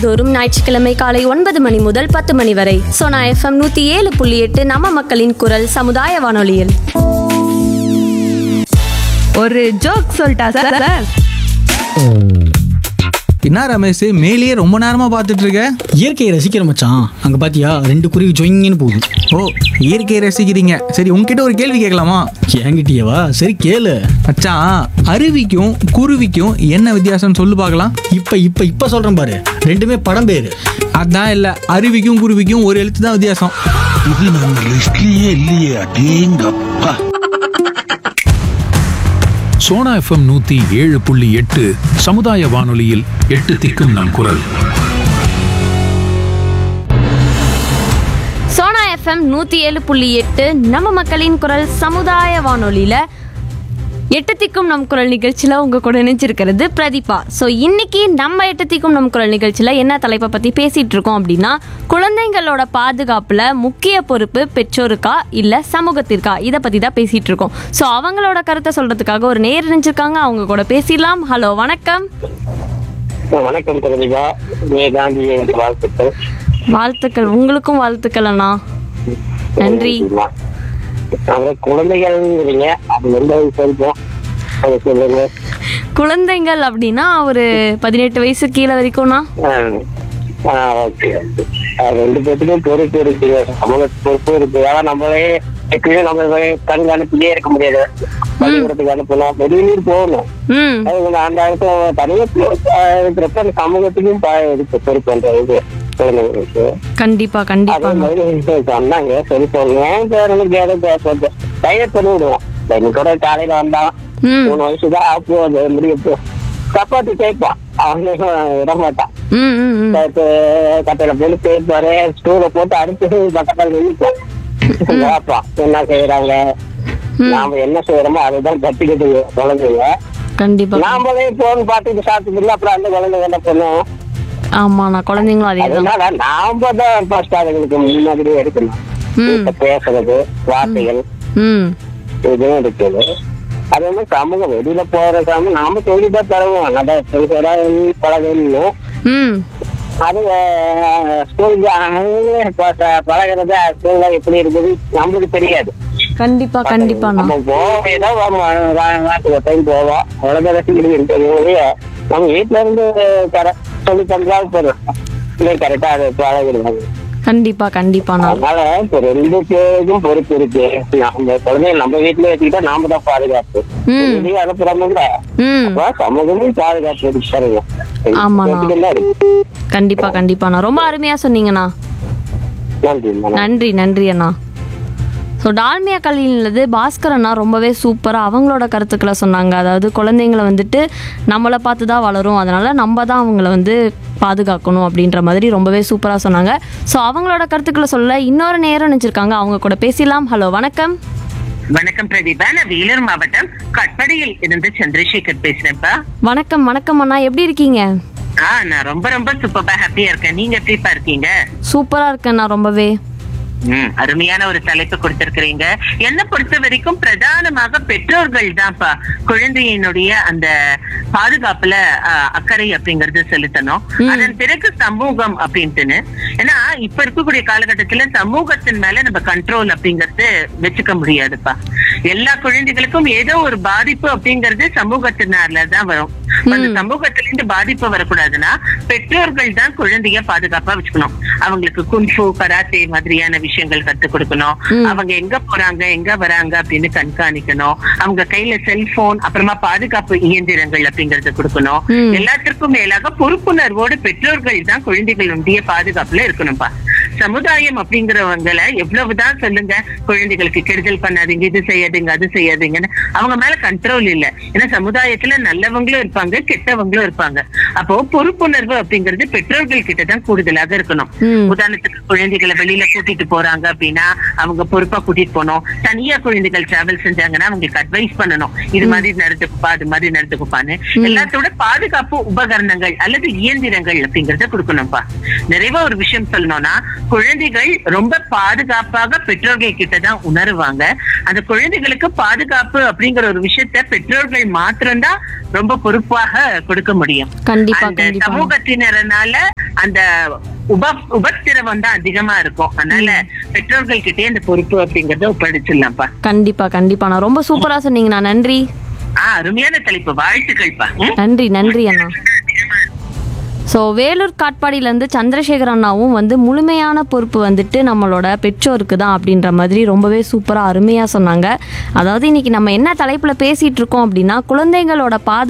நாள்தோறும் ஞாயிற்றுக்கிழமை காலை ஒன்பது மணி முதல் பத்து மணி வரை சோனா எஃப்எம் நூத்தி ஏழு புள்ளி எட்டு நம்ம மக்களின் குரல் சமுதாய வானொலியில் ஒரு ஜோக் சொல்லிட்டா சார் சார் என்ன ரமேஷ் மேலேயே ரொம்ப நேரமா பார்த்துட்டு இருக்க இயற்கையை ரசிக்கிற மச்சான் அங்க பாத்தியா ரெண்டு குருவி ஜொயிங்கன்னு போகுது ஓ இயற்கையை ரசிக்கிறீங்க சரி உங்ககிட்ட ஒரு கேள்வி கேட்கலாமா என்கிட்டயேவா சரி கேளு மச்சான் அருவிக்கும் குருவிக்கும் என்ன வித்தியாசம் சொல்லு பார்க்கலாம் இப்ப இப்ப இப்ப சொல்றேன் பாரு ரெண்டுமே படம் பேரு அதான் இல்ல அருவிக்கும் குருவிக்கும் ஒரு எழுத்து தான் வித்தியாசம் இது நம்ம லிஸ்ட்லயே இல்லையே அடேங்கப்பா சோனா எஃப்எம் நூத்தி ஏழு புள்ளி எட்டு சமுதாய வானொலியில் எட்டு திக்கும் நம் குரல் சோனா எஃப்எம் நூத்தி ஏழு புள்ளி எட்டு நம்ம மக்களின் குரல் சமுதாய வானொலியில எட்டு திக்கும் நம் குரல் நிகழ்ச்சியில் உங்க கூட நினைச்சிருக்கிறது பிரதீபா ஸோ இன்னைக்கு நம்ம எட்டு திக்கும் நம் குரல் நிகழ்ச்சியில் என்ன தலைப்பை பற்றி பேசிட்டு இருக்கோம் அப்படின்னா குழந்தைங்களோட பாதுகாப்பில் முக்கிய பொறுப்பு பெற்றோருக்கா இல்லை சமூகத்திற்கா இதை பற்றி தான் பேசிட்டு இருக்கோம் ஸோ அவங்களோட கருத்தை சொல்றதுக்காக ஒரு நேர் நினைச்சிருக்காங்க அவங்க கூட பேசிடலாம் ஹலோ வணக்கம் வணக்கம் பிரதிபா மே காந்தி என்று வாழ்த்துக்கள் வாழ்த்துக்கள் உங்களுக்கும் வாழ்த்துக்கள் அண்ணா நன்றி அப்புறம் குழந்தைகள்ங்கிறீங்க அது எந்த வயசு வரைக்கும் அதை சொல்லுங்க குழந்தைங்கள் அப்படின்னா ஒரு பதினெட்டு வயசு கீழே வரைக்கும்னா ஓகே ரெண்டு பேர்த்துக்கும் பொறுப்பு இருக்கு சமூக பொறுப்பு இருக்கு ஏன்னா நம்மளே எப்பயுமே நம்ம கண்காணிப்பிலே இருக்க முடியாது பள்ளிக்கூடத்துக்கு அனுப்பணும் வெளியூர் போகணும் ம் அது வந்து அந்த இடத்துல தனியாக இருக்கிறப்ப அந்த சமூகத்துக்கும் ப- இருக்கு பொறுப்பு அந்த இது குழந்தைங்களுக்கு கண்டிப்பா கண்டிப்பா அதே மாதிரி சொன்னாங்க சரி சொல்லுங்க பேரனுக்கு ஏதோ பேசுறது டைவர்ட் பண்ணி விடுவோம் இன்னைக்கூட காலையில வந்தான் ம் மூணு வயசுதான் ஆப்பு அது முடிய போ சப்பாத்தி கேட்பான் அவனே விட மாட்டான் ம் ம் ம் கட்டையில போட்டு கேட்பாரு ஸ்டூல போட்டு அடிச்சு பக்கத்தால் நின்றுப்பான் பார்ப்பான் என்ன செய்யறாங்க நாம என்ன செய்யறோமோ அதுதான் கட்டிக்கிட்டு குழந்தைங்க கண்டிப்பா நாமளே போன் பார்த்துட்டு சாப்பிட்டு அப்புறம் அந்த குழந்தைங்க என்ன பண்ணுவோம் ஆமாண்ணா குழந்தைங்களும் அதே தான் அதனால நாம தான் ஃபர்ஸ்ட் அதுங்களுக்கு முன்னாடியே எடுக்கணும் ம் இப்ப பேசுறது வார்த்தைகள் ம் இதுவும் இருக்குது அதே மாதிரி சமூகம் வெளியில போற சமூகம் நாம சொல்லிதான் தருவோம் நல்லா சொல்றா பழகணும் ம் அது ஸ்கூலுக்கு பழகிறது ஸ்கூல்ல எப்படி இருக்குது நம்மளுக்கு தெரியாது கண்டிப்பா கண்டிப்பாண்ணா நம்ம போவோம் ஏதோ வாரத்துக்கு ஒரு டைம் போவோம் அவ்வளவுதான் ரசிக்கிறது இருக்கிறது ஒழிய நம்ம வீட்டுல இருந்து கர- சொல்லி தந்தாலும் போதும் கரெக்டா அது பழகிடுவாங்க கண்டிப்பா கண்டிப்பாண்ணா அதனால இப்ப ரெண்டு பேருக்கும் பொறுப்பு இருக்கு நம்ம குழந்தைங்க நம்ம வீட்டுல வச்சுக்கிட்டா நாம தான் பாதுகாப்பு ம். வெளியே அனுப்புறாங்கல்ல ம் அப்ப சமூகமும் பாதுகாப்பு இருக்கு பாருங்க ஆமாண்ணா. பேசிக்கலாம் இருக்கு கண்டிப்பா கண்டிப்பாண்ணா ரொம்ப அருமையா சொன்னீங்கண்ணா நன்றி மேடம். நன்றி நன்றி அண்ணா ஸோ டால்மியா கல்வியிலது பாஸ்கர் அண்ணா ரொம்பவே சூப்பராக அவங்களோட கருத்துக்களை சொன்னாங்க அதாவது குழந்தைங்களை வந்துட்டு நம்மளை பார்த்து தான் வளரும் அதனால நம்ம தான் அவங்கள வந்து பாதுகாக்கணும் அப்படின்ற மாதிரி ரொம்பவே சூப்பராக சொன்னாங்க ஸோ அவங்களோட கருத்துக்களை சொல்ல இன்னொரு நேரம் நினச்சிருக்காங்க அவங்க கூட பேசலாம் ஹலோ வணக்கம் வணக்கம் பிரதீபா நான் வேலூர் மாவட்டம் கட்படியில் இருந்து சந்திரசேகர் பேசுறேன்ப்பா வணக்கம் வணக்கம் அண்ணா எப்படி இருக்கீங்க ஆ நான் ரொம்ப ரொம்ப சூப்பரா ஹாப்பியா இருக்கேன் நீங்க எப்படிப்பா இருக்கீங்க சூப்பராக இருக்கேண்ணா ரொம்பவே ம், அருமையான ஒரு தலைப்பு கொடுத்திருக்கிறீங்க என்ன பொறுத்த வரைக்கும் பிரதானமாக பெற்றோர்கள் தான்ப்பா குழந்தையினுடைய அந்த பாதுகாப்புல ஆ, அக்கறை அப்படிங்கறது செலுத்தணும் அதன் பிறகு சமூகம் அப்படின்ட்டுன்னு ஏன்னா இப்ப இருக்கக்கூடிய காலகட்டத்துல சமூகத்தின் மேல நம்ம கண்ட்ரோல் அப்படிங்கறது வச்சுக்க முடியாதுப்பா எல்லா குழந்தைகளுக்கும் ஏதோ ஒரு பாதிப்பு அப்படிங்கறது சமூகத்தினால தான் வரும் அந்த சமூகத்துல இருந்து பாதிப்பு வரக்கூடாதுன்னா பெற்றோர்கள் தான் குழந்தைய பாதுகாப்பா வச்சுக்கணும் அவங்களுக்கு குன்ஃபு கராத்தே மாதிரியான விஷயங்கள் கத்து கொடுக்கணும் அவங்க எங்க போறாங்க எங்க வராங்க அப்படின்னு கண்காணிக்கணும் அவங்க கையில செல்போன் அப்புறமா பாதுகாப்பு இயந்திரங்கள் அப்படிங்கறத கொடுக்கணும் எல்லாத்திற்கும் மேலாக பொறுப்புணர்வோடு பெற்றோர்கள் தான் குழந்தைகளுடைய பாதுகாப்புல இருக்கணும்பா சமுதாயம் அப்படிங்கிறவங்கள எவ்வளவுதான் சொல்லுங்க குழந்தைகளுக்கு கெடுதல் பண்ணாதீங்க இது செய்யாதீங்க அது செய்யாதீங்கன்னு அவங்க மேல கண்ட்ரோல் இல்ல ஏன்னா சமுதாயத்துல நல்லவங்களும் இருப்பாங்க கெட்டவங்களும் இருப்பாங்க அப்போ பொறுப்புணர்வு அப்படிங்கிறது பெற்றோர்கள் கிட்ட தான் கூடுதலாக இருக்கணும் உதாரணத்துக்கு குழந்தைகளை வெளியில கூட்டிட்டு போறாங்க அப்படின்னா அவங்க பொறுப்பா கூட்டிட்டு போகணும் தனியா குழந்தைகள் டிராவல் செஞ்சாங்கன்னா அவங்களுக்கு அட்வைஸ் பண்ணணும் இது மாதிரி நடந்துக்குப்பா அது மாதிரி நடந்துக்குப்பான்னு எல்லாத்தோட பாதுகாப்பு உபகரணங்கள் அல்லது இயந்திரங்கள் அப்படிங்கறத கொடுக்கணும்ப்பா நிறைவா ஒரு விஷயம் சொல்லணும்னா குழந்தைகள் ரொம்ப பாதுகாப்பாக பெற்றோர்கள் கிட்ட தான் உணருவாங்க அந்த குழந்தைகளுக்கு பாதுகாப்பு அப்படிங்கிற ஒரு விஷயத்த பெற்றோர்கள் மாத்திரம்தான் ரொம்ப பொறுப்பாக கொடுக்க முடியும் கண்டிப்பா அந்த கண்டிப்பா சமூகத்தினரனால அந்த உப உபத்திரவம் தான் அதிகமா இருக்கும் அதனால பெற்றோர்கள் கிட்டே அந்த பொறுப்பு அப்படிங்கறத ஒப்படைச்சிடலாம்ப்பா கண்டிப்பா கண்டிப்பா நான் ரொம்ப சூப்பரா சொன்னீங்கண்ணா நன்றி ஆஹ் அருமையான தலைப்பு வாழ்த்துக்கள்ப்பா ம்? நன்றி நன்றி அண்ணா ஸோ வேலூர் காட்பாடியிலேருந்து சந்திரசேகர் அண்ணாவும் வந்து முழுமையான பொறுப்பு வந்துட்டு நம்மளோட பெற்றோருக்கு தான் அப்படின்ற மாதிரி ரொம்பவே சூப்பராக அருமையாக சொன்னாங்க அதாவது இன்னைக்கு நம்ம என்ன தலைப்பில் பேசிகிட்டு இருக்கோம் அப்படின்னா குழந்தைங்களோட பாது